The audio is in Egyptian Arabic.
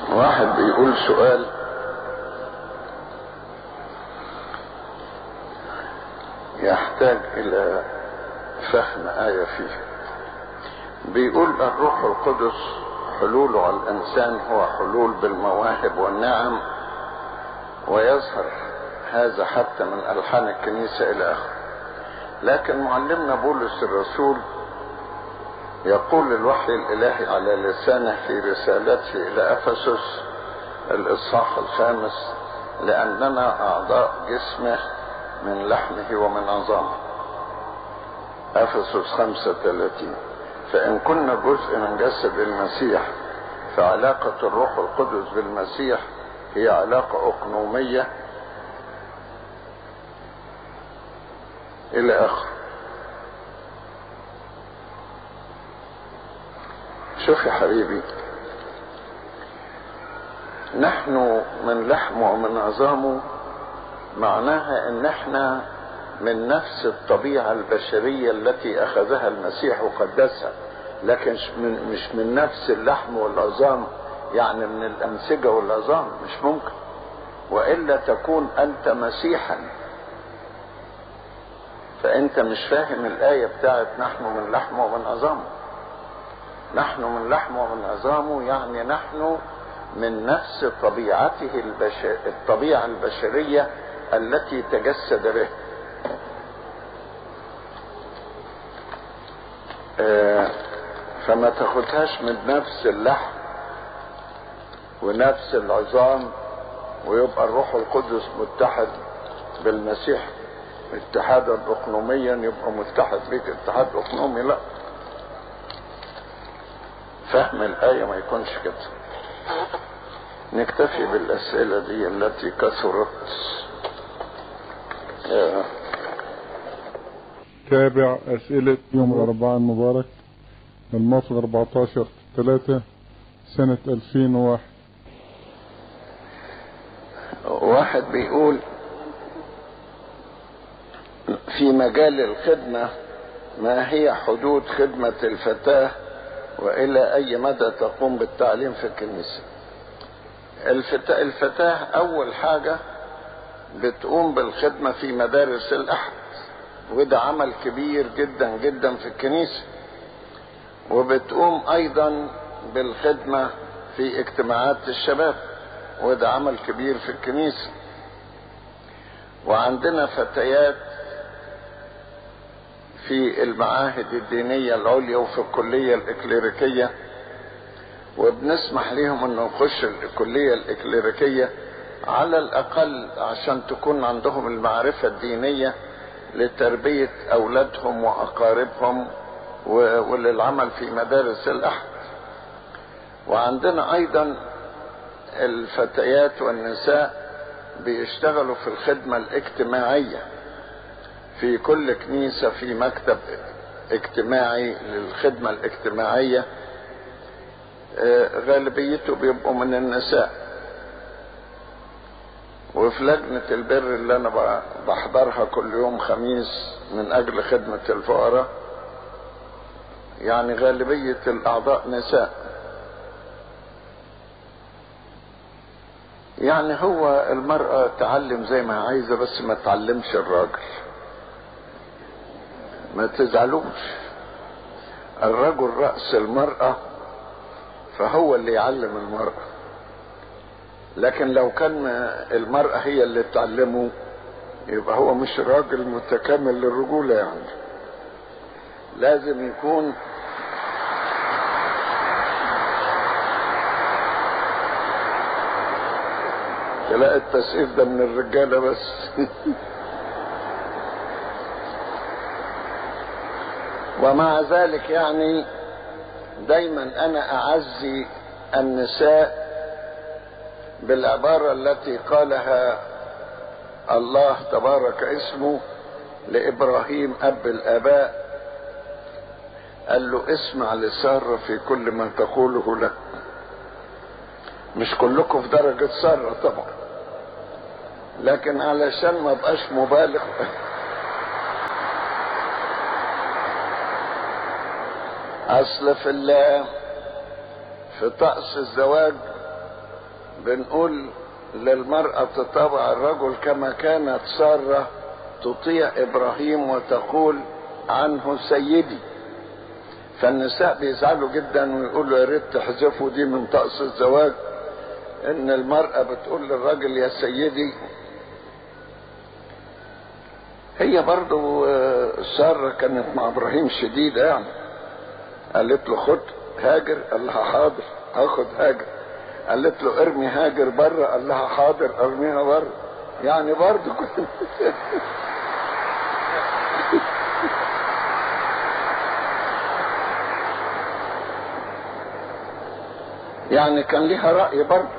واحد بيقول سؤال يحتاج إلى فهم آية فيه بيقول الروح القدس حلوله على الإنسان هو حلول بالمواهب والنعم ويظهر هذا حتى من ألحان الكنيسة إلى آخره لكن معلمنا بولس الرسول يقول الوحي الإلهي على لسانه في رسالته إلى أفسس الإصحاح الخامس لأننا أعضاء جسمه من لحمه ومن عظامه أفسس خمسة ثلاثين فإن كنا جزء من جسد المسيح فعلاقة الروح القدس بالمسيح هي علاقة أقنومية إلى آخره شوف يا حبيبي نحن من لحمه ومن عظامه معناها ان احنا من نفس الطبيعة البشرية التي اخذها المسيح وقدسها لكن من مش من نفس اللحم والعظام يعني من الانسجة والعظام مش ممكن والا تكون انت مسيحا فانت مش فاهم الاية بتاعت نحن من لحمه ومن عظامه نحن من لحمه ومن عظامه يعني نحن من نفس طبيعته البشر الطبيعة البشرية التي تجسد به آه فما تاخدهاش من نفس اللحم ونفس العظام ويبقى الروح القدس متحد بالمسيح اتحادا اقنوميا يبقى متحد بك اتحاد اقنومي لا فهم الآية ما يكونش كده نكتفي بالأسئلة دي التي كثرت يا. تابع أسئلة يوم الأربعاء المبارك الموافق 14 3 سنة 2001 واحد بيقول في مجال الخدمة ما هي حدود خدمة الفتاة وإلى أي مدى تقوم بالتعليم في الكنيسة الفتاة, الفتاة أول حاجة بتقوم بالخدمة في مدارس الأحد وده عمل كبير جدا جدا في الكنيسة وبتقوم أيضا بالخدمة في اجتماعات الشباب وده عمل كبير في الكنيسة وعندنا فتيات في المعاهد الدينية العليا وفي الكلية الإكليريكية وبنسمح لهم انه يخش الكلية الإكليريكية على الأقل عشان تكون عندهم المعرفة الدينية لتربية أولادهم وأقاربهم وللعمل في مدارس الأحد وعندنا أيضا الفتيات والنساء بيشتغلوا في الخدمة الاجتماعية في كل كنيسة في مكتب اجتماعي للخدمة الاجتماعية غالبيته بيبقوا من النساء وفي لجنة البر اللي أنا بحضرها كل يوم خميس من أجل خدمة الفقراء يعني غالبية الأعضاء نساء يعني هو المرأة تعلم زي ما عايزة بس ما تعلمش الراجل ما تزعلوش الرجل رأس المرأة فهو اللي يعلم المرأة لكن لو كان المرأة هي اللي تعلمه يبقى هو مش راجل متكامل للرجولة يعني لازم يكون تلاقي التسقيف ده من الرجالة بس ومع ذلك يعني دايما انا اعزي النساء بالعبارة التي قالها الله تبارك اسمه لابراهيم اب الاباء قال له اسمع لسارة في كل ما تقوله لك مش كلكم في درجة سارة طبعا لكن علشان ما بقاش مبالغ اصل في في طقس الزواج بنقول للمرأة تطاوع الرجل كما كانت سارة تطيع إبراهيم وتقول عنه سيدي فالنساء بيزعلوا جدا ويقولوا يا ريت تحذفوا دي من طقس الزواج ان المرأة بتقول للراجل يا سيدي هي برضو سارة كانت مع ابراهيم شديدة يعني قالت له خد هاجر قال لها حاضر هاخد هاجر قالت له ارمي هاجر بره قال لها حاضر ارميها بره يعني برضو كنت يعني كان ليها رأي برضه